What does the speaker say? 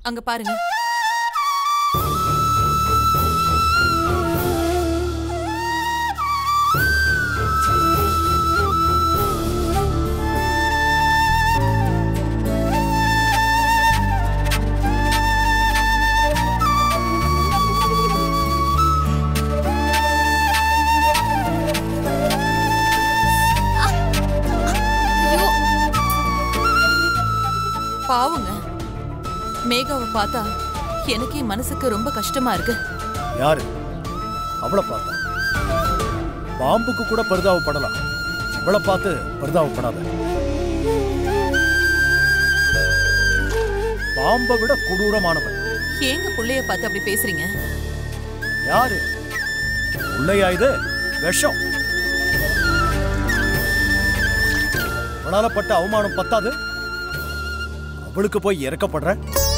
அங்க பாருங்க ஐயோ பாவங்க மேகாவை பார்த்தா எனக்கே மனசுக்கு ரொம்ப கஷ்டமா இருக்கு யாரு அவளை பார்த்தா பாம்புக்கு கூட பரிதாபப்படலாம் அவளை பார்த்து பரிதாபப்படாத பாம்பை விட கொடூரமானவன் ஏங்க புள்ளைய பார்த்து அப்படி பேசுறீங்க யாரு உள்ளையா இது விஷம் அவளால பட்ட அவமானம் பத்தாது அவளுக்கு போய் இறக்கப்படுற